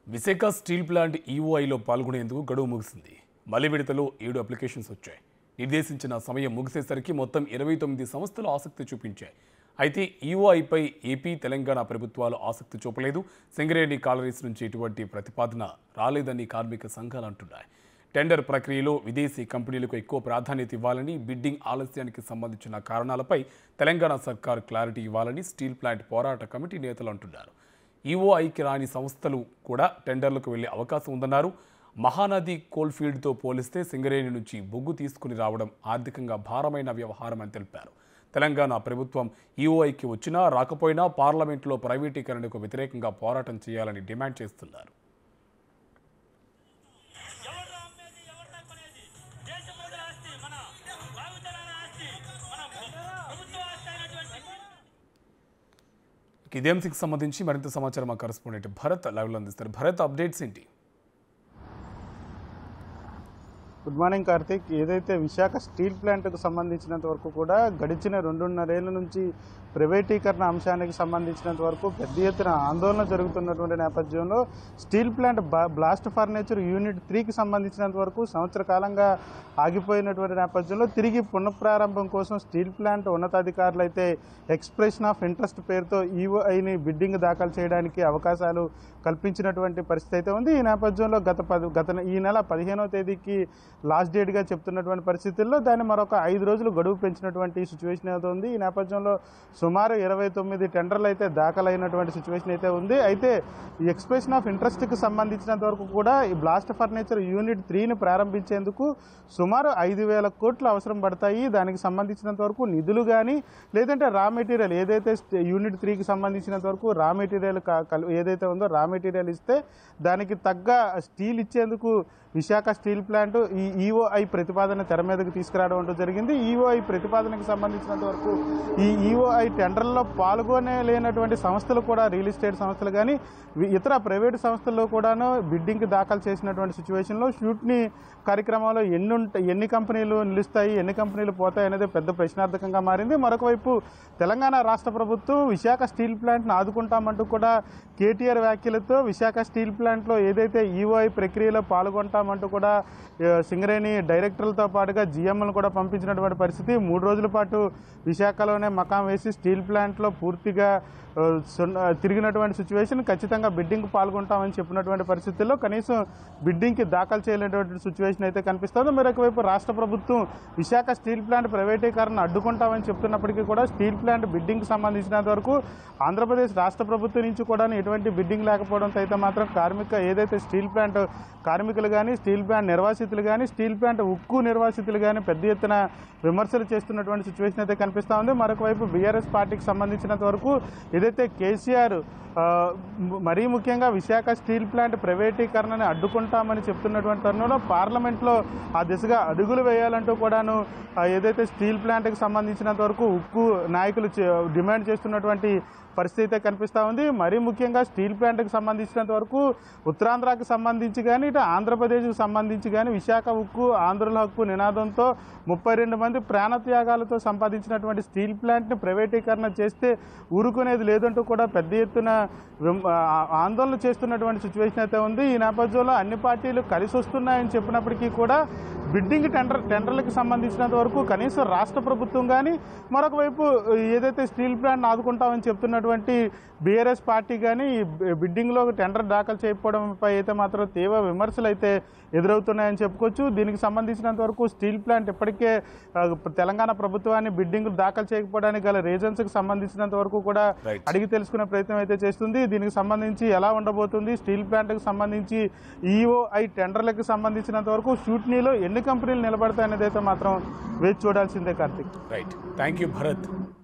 Visakha steel plant ఈఓఐలో పాల్గొనేందుకు గడువు ముగిసింది మలి విడతలో ఏడు అప్లికేషన్స్ వచ్చాయి నిర్దేశించిన సమయం ముగిసేసరికి మొత్తం ఇరవై తొమ్మిది సంస్థలు ఆసక్తి చూపించాయి అయితే ఈఓఐపై ఏపీ తెలంగాణ ప్రభుత్వాలు ఆసక్తి చూపలేదు సింగరేణి కాలరీస్ నుంచి ఎటువంటి ప్రతిపాదన రాలేదని కార్మిక సంఘాలు అంటున్నాయి టెండర్ ప్రక్రియలో విదేశీ కంపెనీలకు ఎక్కువ ప్రాధాన్యత ఇవ్వాలని బిడ్డింగ్ ఆలస్యానికి సంబంధించిన కారణాలపై తెలంగాణ సర్కార్ క్లారిటీ ఇవ్వాలని స్టీల్ ప్లాంట్ పోరాట కమిటీ నేతలు అంటున్నారు ఈఓఐకి రాని సంస్థలు కూడా టెండర్లకు వెళ్లే అవకాశం ఉందన్నారు మహానది కోల్ఫీల్డ్తో పోలిస్తే సింగరేణి నుంచి బొగ్గు తీసుకుని రావడం ఆర్థికంగా భారమైన వ్యవహారం అని తెలిపారు తెలంగాణ ప్రభుత్వం ఈఓఐకి వచ్చినా రాకపోయినా పార్లమెంట్లో ప్రైవేటీకరణకు వ్యతిరేకంగా పోరాటం చేయాలని డిమాండ్ చేస్తున్నారు ఎవరు అమ్మేది ఎవరు కొనేది దేశ ప్రజల ఆస్తి మన భావితరాల ఆస్తి మన ప్రభుత్వ ఆస్తి అయినటువంటి ఇదే అంశంకి సంబంధించి మరింత సమాచారం మా కరెస్పాండెంట్ భరత్ లైవ్లో అందిస్తారు భరత్ అప్డేట్స్ ఏంటి గుడ్ మార్నింగ్ కార్తీక్ ఏదైతే విశాఖ స్టీల్ ప్లాంట్కు సంబంధించినంత వరకు కూడా గడిచిన రెండున్నరేళ్ల నుంచి ప్రైవేటీకరణ అంశానికి సంబంధించినంత వరకు పెద్ద ఎత్తున ఆందోళన జరుగుతున్నటువంటి నేపథ్యంలో స్టీల్ ప్లాంట్ బా- బ్లాస్ట్ ఫర్నిచర్ యూనిట్ త్రీకి సంబంధించినంత వరకు సంవత్సర కాలంగా ఆగిపోయినటువంటి నేపథ్యంలో తిరిగి పునఃప్రారంభం కోసం స్టీల్ ప్లాంట్ ఉన్నతాధికారులు అయితే ఎక్స్ప్రెషన్ ఆఫ్ ఇంట్రెస్ట్ పేరుతో ఈఓఐని బిడ్డింగ్ దాఖలు చేయడానికి అవకాశాలు కల్పించినటువంటి పరిస్థితి అయితే ఉంది ఈ నేపథ్యంలో గత పది గత ఈ నెల పదిహేనవ తేదీకి లాస్ట్ డేట్గా చెప్తున్నటువంటి పరిస్థితుల్లో దాన్ని మరొక ఐదు రోజులు గడువు పెంచినటువంటి సిచ్యువేషన్ అయితే ఉంది ఈ నేపథ్యంలో సుమారు ఇరవై తొమ్మిది టెండర్లు అయితే దాఖలైనటువంటి సిచ్యువేషన్ అయితే ఉంది అయితే ఈ ఎక్స్ప్రెషన్ ఆఫ్ ఇంట్రెస్ట్కి సంబంధించినంత వరకు కూడా ఈ బ్లాస్ట్ ఫర్నిచర్ యూనిట్ త్రీని ప్రారంభించేందుకు సుమారు ఐదు వేల కోట్లు అవసరం పడతాయి దానికి సంబంధించినంత వరకు నిధులు కానీ లేదంటే రా మెటీరియల్ ఏదైతే స్ట్- యూనిట్ త్రీకి సంబంధించినంత వరకు రా మెటీరియల్ కా- కల్- ఏదైతే ఉందో రా మెటీరియల్ ఇస్తే దానికి తగ్గ స్టీల్ ఇచ్చేందుకు విశాఖ స్టీల్ ప్లాంట్ ఈ ఈఓఐ ప్రతిపాదన తెర మీదకు తీసుకురావడం అంటూ జరిగింది ఈఓఐ ప్రతిపాదనకు సంబంధించినంత వరకు ఈ ఈఓఐ టెండర్లలో పాల్గొనే లేనటువంటి సంస్థలు కూడా రియల్ ఎస్టేట్ సంస్థలు కానీ వి- ఇతర ప్రైవేటు సంస్థల్లో కూడాను బిడ్డింగ్కి దాఖలు చేసినటువంటి సిచ్యువేషన్లో షూట్ని కార్యక్రమంలో ఎన్ని ఉంట ఎన్ని కంపెనీలు నిలుస్తాయి ఎన్ని కంపెనీలు పోతాయి అనేది పెద్ద ప్రశ్నార్థకంగా మారింది మరొక వైపు తెలంగాణ రాష్ట్ర ప్రభుత్వం విశాఖ స్టీల్ ప్లాంట్ను ఆదుకుంటామంటూ కూడా కేటీఆర్ వ్యాఖ్యలతో విశాఖ స్టీల్ ప్లాంట్లో ఏదైతే ఈఓఐ ప్రక్రియలో పాల్గొంటామంటూ కూడా ఆ, సింగరేణి డైరెక్టర్లతో పాటుగా జిఎంలను కూడా పంపించినటువంటి పరిస్థితి మూడు రోజుల పాటు విశాఖలోనే మకాం వేసి స్టీల్ ప్లాంట్లో పూర్తిగా ఆ, సున్న- తిరిగినటువంటి సిచ్యువేషన్ ఖచ్చితంగా బిడ్డింగ్ పాల్గొంటామని చెప్పినటువంటి పరిస్థితుల్లో కనీసం బిడ్డింగ్కి దాఖలు చేయలేనటువంటి సిచ్యువేషన్ అయితే కనిపిస్తుంది మరొక వైపు రాష్ట్ర ప్రభుత్వం విశాఖ స్టీల్ ప్లాంట్ ప్రైవేటీకరణ అడ్డుకుంటామని చెప్తున్నప్పటికీ కూడా స్టీల్ ప్లాంట్ బిడ్డింగ్కి సంబంధించినంత వరకు ఆంధ్రప్రదేశ్ రాష్ట్ర ప్రభుత్వం నుంచి కూడా ఎటువంటి బిడ్డింగ్ లేకపోవడంతో అయితే మాత్రం కార్మిక ఏదైతే స్టీల్ ప్లాంట్ కార్మికులు కానీ స్టీల్ ప్లాంట్ నిర్వాసితులు కానీ స్టీల్ ప్లాంట్ ఉక్కు నిర్వాసితులు కానీ పెద్ద ఎత్తున విమర్శలు చేస్తున్నటువంటి సిచ్యువేషన్ అయితే కనిపిస్తూ ఉంది మరొక వైపు బీఆర్ఎస్ పార్టీకి సంబంధించినంత వరకు ఏదైతే కేసీఆర్ ఆ, మ- మరీ ముఖ్యంగా విశాఖ స్టీల్ ప్లాంట్ ప్రైవేటీకరణని అడ్డుకుంటామని చెప్తున్నటువంటి తరుణంలో పార్లమెంట్లో ఆ దిశగా అడుగులు వేయాలంటూ కూడాను ఆ, ఏదైతే స్టీల్ ప్లాంట్కి సంబంధించినంత వరకు ఉక్కు నాయకులు చే- డిమాండ్ చేస్తున్నటువంటి పరిస్థితి అయితే కనిపిస్తూ ఉంది మరీ ముఖ్యంగా స్టీల్ ప్లాంట్కి సంబంధించినంత వరకు ఉత్తరాంధ్రకి సంబంధించి కానీ ఇటు ఆంధ్రప్రదేశ్కి సంబంధించి కానీ విశాఖ ఉక్కు ఆంధ్రుల హక్కు నినాదంతో ముప్పై రెండు మంది ప్రాణత్యాగాలతో సంపాదించినటువంటి స్టీల్ ప్లాంట్ని ప్రైవేటీకరణ చేస్తే ఊరుకునేది లేదంటూ కూడా పెద్ద ఎత్తున విమ్- ఆ- ఆందోళన చేస్తున్నటువంటి సిచ్యువేషన్ అయితే ఉంది ఈ నేపథ్యంలో అన్ని పార్టీలు కలిసి వస్తున్నాయని చెప్పినప్పటికీ కూడా బిడ్డింగ్ టెండర్ టెండర్లకు సంబంధించినంత వరకు కనీసం రాష్ట్ర ప్రభుత్వం కానీ మరొక వైపు ఏదైతే స్టీల్ ప్లాంట్ ఆదుకుంటామని చెప్తున్నటువంటి బీఆర్ఎస్ పార్టీ కానీ ఈ బి- బిడ్డింగ్లో టెండర్ దాఖలు చేయకపోవడంపై అయితే మాత్రం తీవ్ర విమర్శలు అయితే ఎదురవుతున్నాయని చెప్పుకోవచ్చు దీనికి సంబంధించినంత వరకు స్టీల్ ప్లాంట్ ఇప్పటికే ఆ, తెలంగాణ ప్రభుత్వాన్ని బిడ్డింగ్ దాఖలు చేయకపోవడానికి గల రీజన్స్కి సంబంధించినంత వరకు కూడా Right. అడిగి తెలుసుకునే ప్రయత్నం అయితే చేస్తుంది దీనికి సంబంధించి ఎలా ఉండబోతుంది స్టీల్ ప్లాంట్కి సంబంధించి ఈఓఐ టెండర్లకు సంబంధించినంత వరకు షూట్నీలో ఎన్ని కంపెనీలు నిలబడతాయనేది అయితే మాత్రం వేచి చూడాల్సిందే Karthik right thank you Bharat